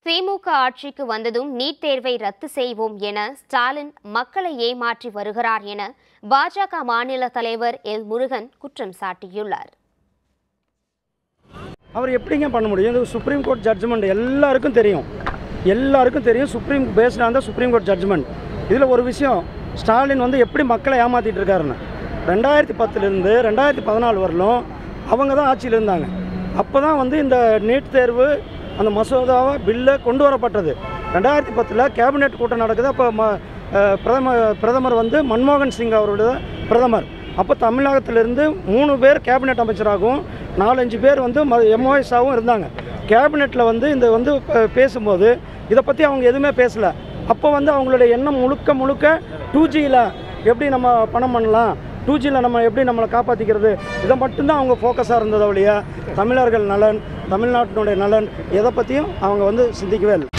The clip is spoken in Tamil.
திமுக ஆட்சிக்கு வந்ததும் நீட் தேர்வை ரத்து செய்வோம் என ஸ்டாலின் மக்களை ஏமாற்றி வருகிறார் என பாஜக மாநில தலைவர் எல் முருகன் குற்றம் சாட்டியுள்ளார் அவர் எப்படிங்க பண்ண முடியும் இது சுப்ரீம் கோர்ட் ஜட்ஜ்மெண்ட் எல்லாருக்கும் தெரியும் எல்லாருக்கும் தெரியும் சுப்ரீம் பேஸ்டாக இருந்தால் சுப்ரீம் கோர்ட் ஜட்ஜ்மெண்ட் இதில் ஒரு விஷயம் ஸ்டாலின் வந்து எப்படி மக்களை ஏமாற்றிட்டு இருக்காருன்னு ரெண்டாயிரத்தி பத்துலேருந்து ரெண்டாயிரத்தி பதினாலு வரலும் அவங்க தான் ஆட்சியில் இருந்தாங்க அப்போ தான் வந்து இந்த நீட் தேர்வு அந்த மசோதாவை பில்லை கொண்டு வரப்பட்டது ரெண்டாயிரத்தி பத்தில் கேபினெட் கூட்டம் நடக்குது அப்போ ம அஹ் பிரதமர் பிரதமர் வந்து மன்மோகன் சிங் அவருடைய பிரதமர் அப்போ தமிழகத்திலிருந்து மூணு பேர் கேபினெட் அமைச்சராகவும் நாலஞ்சு பேர் வந்து எம்ஓஎஸாகவும் இருந்தாங்க கேபினெட்டில் வந்து இந்த வந்து ப- பேசும்போது இதை பற்றி அவங்க எதுவுமே பேசலை அப்போ வந்து அவங்களுடைய எண்ணம் முழுக்க முழுக்க டூ ஜியில் எப்படி நம்ம பணம் பண்ணலாம் டூ ஜியில் நம்ம எப்படி நம்மளை காப்பாற்றிக்கிறது இதை மட்டும்தான் அவங்க ஃபோக்கஸாக இருந்தது ஒழிய தமிழர்கள் நலன் தமிழ்நாட்டினுடைய நலன் எதை பற்றியும் அவங்க வந்து சிந்திக்கவே இல்லை